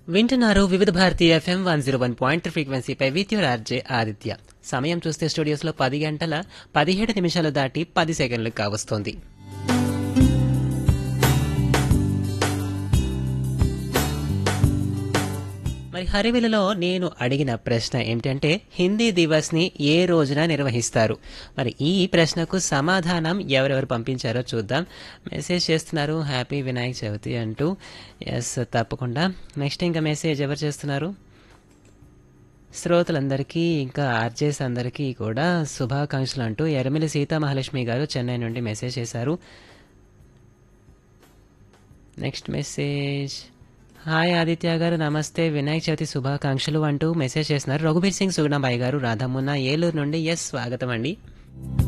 వింటున్నారు Vividh Bharati FM one zero one point ఫ్రీక్వెన్సీపై with your RJ Aditya సమయం చూస్తే స్టూడియోస్లో పది గంటల పదిహేడు నిమిషాలు దాటి పది సెకండ్లు కావస్తోంది మరి హరివిలలో నేను అడిగిన ప్రశ్న ఏమిటంటే హిందీ దివస్ని ఏ రోజున నిర్వహిస్తారు మరి ఈ ప్రశ్నకు సమాధానం ఎవరెవరు పంపించారో చూద్దాం మెసేజ్ చేస్తున్నారు హ్యాపీ వినాయక చవితి అంటూ ఎస్ తప్పకుండా నెక్స్ట్ ఇంకా మెసేజ్ ఎవరు చేస్తున్నారు శ్రోతలందరికీ ఇంకా ఆర్జేస్ అందరికీ కూడా శుభాకాంక్షలు అంటూ ఎర్మిలి సీతామహాలక్ష్మి గారు చెన్నై నుండి మెసేజ్ చేశారు నెక్స్ట్ మెసేజ్ హాయ్ ఆదిత్య గారు నమస్తే వినాయక చవితి శుభాకాంక్షలు అంటూ మెసేజ్ చేస్తున్నారు రఘుబీర్ సింగ్ సుగుణాబాయి గారు రాధమున్న ఏలూరు నుండి ఎస్ స్వాగతం అండి